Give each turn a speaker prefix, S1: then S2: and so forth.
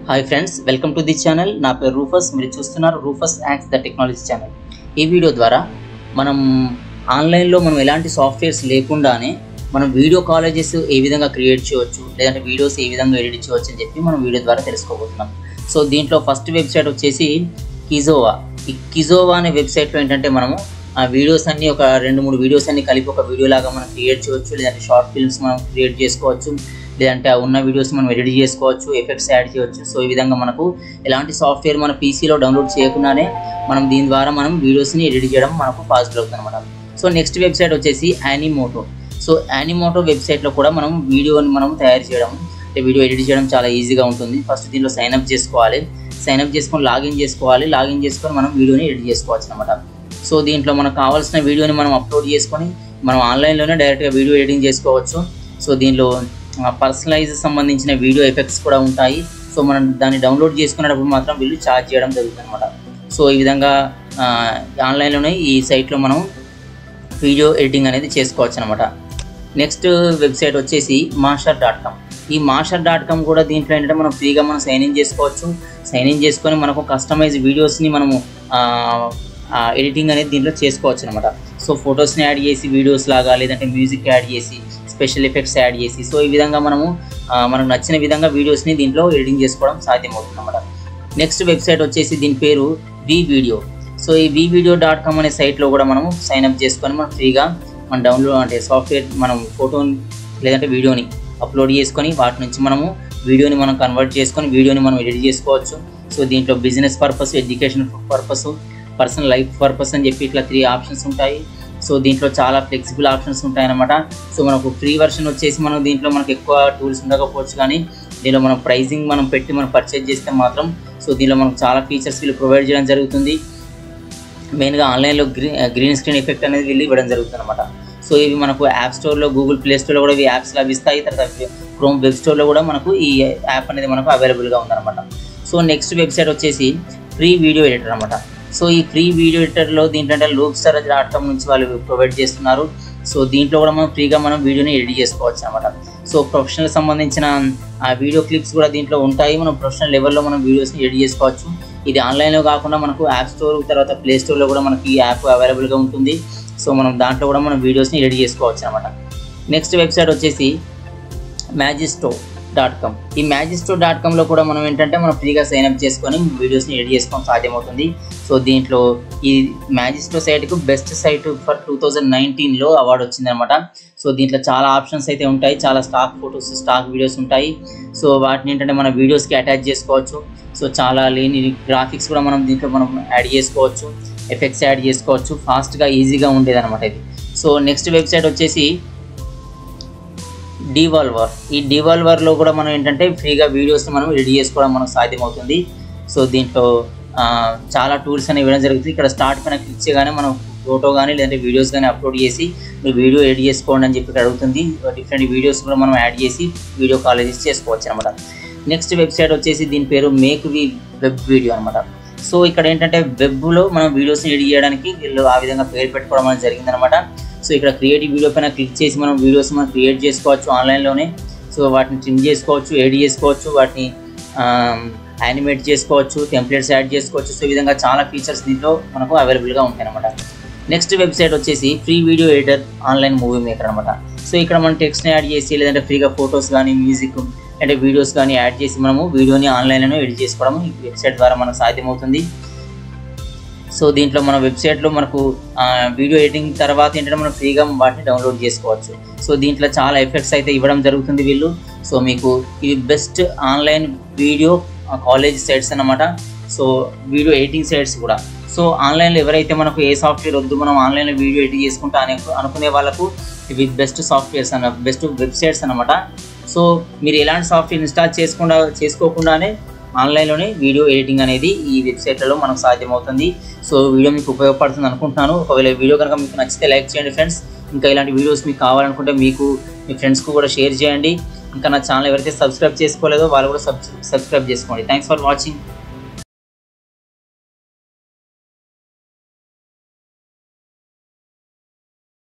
S1: hi friends welcome to the channel నా పేరు Rufus మీరు చూస్తున్నారు రూఫస్ యాక్స్ ద టెక్నాలజీ ఛానల్ ఈ వీడియో ద్వారా మనం ఆన్లైన్లో మనం ఎలాంటి సాఫ్ట్వేర్స్ లేకుండానే మనం వీడియో కాలేజెస్ ఏ విధంగా క్రియేట్ చేయవచ్చు లేదంటే వీడియోస్ ఏ విధంగా ఎడిట్ చేయవచ్చు అని చెప్పి మనం వీడియో ద్వారా తెలుసుకోబోతున్నాం సో దీంట్లో ఫస్ట్ వెబ్సైట్ వచ్చేసి కిజోవా ఈ కిజోవా అనే వెబ్సైట్లో ఏంటంటే మనము ఆ వీడియోస్ అన్ని ఒక రెండు మూడు వీడియోస్ అన్ని కలిపి ఒక వీడియో లాగా మనం క్రియేట్ చేయవచ్చు లేదంటే షార్ట్ ఫిల్మ్స్ మనం క్రియేట్ చేసుకోవచ్చు లేదంటే ఆ ఉన్న వీడియోస్ మనం ఎడిట్ చేసుకోవచ్చు ఎఫెక్ట్స్ యాడ్ చేయవచ్చు సో ఈ విధంగా మనకు ఎలాంటి సాఫ్ట్వేర్ మన పీసీలో డౌన్లోడ్ చేయకుండానే మనం దీని ద్వారా మనం వీడియోస్ని ఎడిట్ చేయడం మనకు పాసిబుల్ అవుతుంది అనమాట సో నెక్స్ట్ వెబ్సైట్ వచ్చేసి యానిమోటో సో యానిమోటో వెబ్సైట్లో కూడా మనం వీడియోని మనం తయారు చేయడం అంటే వీడియో ఎడిట్ చేయడం చాలా ఈజీగా ఉంటుంది ఫస్ట్ దీనిలో సైన్ అప్ చేసుకోవాలి సైన్ అప్ చేసుకొని లాగిన్ చేసుకోవాలి లాగిన్ చేసుకొని మనం వీడియోని ఎడిట్ చేసుకోవచ్చు అనమాట సో దీంట్లో మనకు కావాల్సిన వీడియోని మనం అప్లోడ్ చేసుకొని మనం ఆన్లైన్లోనే డైరెక్ట్గా వీడియో ఎడిటింగ్ చేసుకోవచ్చు సో దీనిలో పర్సనలైజ్ సంబంధించిన వీడియో ఎఫెక్ట్స్ కూడా ఉంటాయి సో మనం దాన్ని డౌన్లోడ్ చేసుకునేటప్పుడు మాత్రం వీళ్ళు ఛార్జ్ చేయడం జరుగుతుంది అనమాట సో ఈ విధంగా ఆ, ఆన్లైన్లోనే ఈ సైట్లో మనం వీడియో ఎడిటింగ్ అనేది చేసుకోవచ్చు అనమాట నెక్స్ట్ వెబ్సైట్ వచ్చేసి మాస్టర్ డాట్ కామ్ ఈ మాస్టర్ డాట్ కామ్ కూడా దీంట్లో ఏంటంటే మనం ఫ్రీగా మనం సైన్ ఇన్ చేసుకోవచ్చు సైన్ ఇన్ చేసుకొని మనకు కస్టమైజ్ వీడియోస్ని మనము ఎడిటింగ్ అనేది దీంట్లో చేసుకోవచ్చు అనమాట సో ఫొటోస్ని యాడ్ చేసి వీడియోస్ లాగా లేదంటే మ్యూజిక్ యాడ్ చేసి స్పెషల్ ఎఫెక్ట్స్ యాడ్ చేసి సో ఈ విధంగా మనము ఆ, మనకు నచ్చిన విధంగా వీడియోస్ని దీంట్లో ఎడిటింగ్ చేసుకోవడం సాధ్యమవుతుంది అనమాట నెక్స్ట్ వెబ్సైట్ వచ్చేసి దీని పేరు వి వీడియో సో ఈ వి వీడియో డాట్ కామ్ అనే సైట్లో కూడా మనము సైన్ అప్ చేసుకొని మనం ఫ్రీగా మన డౌన్లోడ్ అంటే సాఫ్ట్వేర్ మనం ఫోటోని లేదంటే వీడియోని అప్లోడ్ చేసుకొని వాటి నుంచి మనము వీడియోని మనం కన్వర్ట్ చేసుకొని వీడియోని మనం ఎడిట్ చేసుకోవచ్చు సో దీంట్లో business purpose education purpose personal life purpose అని చెప్పి ఇట్లా త్రీ ఆప్షన్స్ ఉంటాయి సో దీంట్లో చాలా ఫ్లెక్సిబుల్ ఆప్షన్స్ ఉంటాయి అన్నమాట సో మనకు ఫ్రీ వర్షన్ వచ్చేసి మనం దీంట్లో మనకు ఎక్కువ టూల్స్ ఉండకపోవచ్చు కానీ దీనిలో మనం ప్రైజింగ్ మనం పెట్టి మనం పర్చేజ్ చేస్తే మాత్రం సో దీనిలో మనకు చాలా ఫీచర్స్ వీళ్ళు ప్రొవైడ్ చేయడం జరుగుతుంది మెయిన్గా ఆన్లైన్లో గ్రీన్ గ్రీన్ స్క్రీన్ ఎఫెక్ట్ అనేది వీళ్ళు ఇవ్వడం జరుగుతుంది అనమాట సో ఇవి మనకు యాప్ స్టోర్లో గూగుల్ ప్లే స్టోర్లో కూడా ఇవి యాప్స్ లభిస్తాయి తర్వాత క్రోమ్ వెబ్ స్టోర్లో కూడా మనకు ఈ యాప్ అనేది మనకు అవైలబుల్గా ఉందన్నమాట సో నెక్స్ట్ వెబ్సైట్ వచ్చేసి ఫ్రీ వీడియో ఎడిటర్ అనమాట సో ఈ ఫ్రీ వీడియో ఎడిటర్లో దీంట్లో లూప్ స్టారేజ్ డాట్ కామ్ నుంచి వాళ్ళు ప్రొవైడ్ చేస్తున్నారు సో దీంట్లో కూడా మనం ఫ్రీగా మనం వీడియోని ఎడిట్ చేసుకోవచ్చు అనమాట సో ప్రొఫెషనల్ సంబంధించిన ఆ వీడియో క్లిప్స్ కూడా దీంట్లో ఉంటాయి మనం ప్రొఫెషనల్ లెవెల్లో మనం వీడియోస్ని ఎడిట్ చేసుకోవచ్చు ఇది ఆన్లైన్లో కాకుండా మనకు యాప్ స్టోర్ తర్వాత ప్లే స్టోర్లో కూడా మనకి ఈ యాప్ అవైలబుల్గా ఉంటుంది సో మనం దాంట్లో కూడా మనం వీడియోస్ని ఎడిట్ చేసుకోవచ్చు అనమాట నెక్స్ట్ వెబ్సైట్ వచ్చేసి మ్యాజిస్టో డాట్ కామ్ ఈ మ్యాజిస్టో డాట్ కామ్లో కూడా మనం ఏంటంటే మనం ఫ్రీగా సైన్ అప్ చేసుకొని వీడియోస్ని ఎడిట్ చేసుకోవడం సాధ్యమవుతుంది సో దీంట్లో ఈ మ్యాజిస్టో సైట్కు best site for two thousand నైన్టీన్లో అవార్డు వచ్చిందనమాట సో దీంట్లో చాలా ఆప్షన్స్ అయితే ఉంటాయి చాలా స్టాక్ ఫొటోస్ స్టాక్ వీడియోస్ ఉంటాయి సో వాటిని ఏంటంటే మన వీడియోస్కి అటాచ్ చేసుకోవచ్చు సో చాలా లేని గ్రాఫిక్స్ కూడా మనం దీంట్లో మనం యాడ్ చేసుకోవచ్చు ఎఫెక్ట్స్ యాడ్ చేసుకోవచ్చు ఫాస్ట్గా ఈజీగా ఉండేది అనమాట ఇది సో నెక్స్ట్ వెబ్సైట్ వచ్చేసి డివాల్వర్ ఈ డివాల్వర్లో కూడా మనం ఏంటంటే ఫ్రీగా వీడియోస్ మనం ఎడిట్ చేసుకోవడం మనకు సాధ్యమవుతుంది సో దీంట్లో ఆ, చాలా టూల్స్ అనేవి ఇవ్వడం జరుగుతుంది ఇక్కడ స్టార్ట్ పైన క్లిక్ చేయగానే మనం ఫోటో కానీ లేదంటే వీడియోస్ కానీ అప్లోడ్ చేసి మీరు వీడియో ఎడిట్ చేసుకోండి అని చెప్పి ఇక్కడ అడుగుతుంది డిఫరెంట్ వీడియోస్ కూడా మనం యాడ్ చేసి వీడియో కాలేజెస్ చేసుకోవచ్చు అనమాట నెక్స్ట్ వెబ్సైట్ వచ్చేసి దీని పేరు మేక్ వి వెబ్ వీడియో అనమాట సో ఇక్కడ ఏంటంటే వెబ్లో మనం వీడియోస్ని ఎడిట్ చేయడానికి వీళ్ళు ఆ విధంగా పేరు పెట్టుకోవడం అనేది జరిగిందనమాట సో ఇక్కడ క్రియేటివ్ వీడియో పైన క్లిక్ చేసి మనం వీడియోస్ మనం క్రియేట్ చేసుకోవచ్చు ఆన్లైన్లోనే సో వాటిని ట్రిమ్ చేసుకోవచ్చు ఎడిట్ చేసుకోవచ్చు వాటిని యానిమేట్ చేసుకోవచ్చు టెంప్లెట్స్ యాడ్ చేసుకోవచ్చు సో ఈ విధంగా చాలా ఫీచర్స్ దీంట్లో మనకు అవైలబుల్గా ఉంటాయి అనమాట నెక్స్ట్ వెబ్సైట్ వచ్చేసి free video editor online movie maker అనమాట సో ఇక్కడ మనం టెక్స్ట్ని యాడ్ చేసి లేదంటే ఫ్రీగా ఫొటోస్ కానీ మ్యూజిక్ అంటే వీడియోస్ కానీ యాడ్ చేసి మనము వీడియోని ఆన్లైన్లో ఎడిట్ చేసుకోవడం ఈ వెబ్సైట్ ద్వారా మనకు సాధ్యమవుతుంది సో దీంట్లో మన వెబ్సైట్లో మనకు ఆ, వీడియో ఎడిటింగ్ తర్వాత ఏంటంటే మనం ఫ్రీగా వాటిని డౌన్లోడ్ చేసుకోవచ్చు సో దీంట్లో చాలా ఎఫెక్ట్స్ అయితే ఇవ్వడం జరుగుతుంది వీళ్ళు సో మీకు ఇవి best online video collage sites అన్నమాట సో వీడియో ఎడిటింగ్ సైట్స్ కూడా సో ఆన్లైన్లో ఎవరైతే మనకు ఏ సాఫ్ట్వేర్ వద్దు మనం ఆన్లైన్లో వీడియో ఎడిట్ చేసుకుంటా అనే అనుకునే వాళ్ళకు ఇవి బెస్ట్ సాఫ్ట్వేర్స్ అన్న బెస్ట్ వెబ్సైట్స్ అన్నమాట సో మీరు ఎలాంటి సాఫ్ట్వేర్ ఇన్స్టాల్ చేసుకుండా చేసుకోకుండానే ఆన్లైన్లోనే వీడియో ఎడిటింగ్ అనేది ఈ వెబ్సైట్లలో మనకు సాధ్యమవుతుంది సో వీడియో మీకు ఉపయోగపడుతుంది అనుకుంటున్నాను ఒకవేళ వీడియో కనుక మీకు నచ్చితే లైక్ చేయండి ఫ్రెండ్స్ ఇంకా ఇలాంటి వీడియోస్ మీకు కావాలనుకుంటే మీకు మీ ఫ్రెండ్స్కు కూడా షేర్ చేయండి ఇంకా నా ఛానల్ ఎవరైతే సబ్స్క్రైబ్ చేసుకోలేదో వాళ్ళు కూడా సబ్ సబ్స్క్రైబ్ చేసుకోండి థ్యాంక్స్ ఫర్ వాచింగ్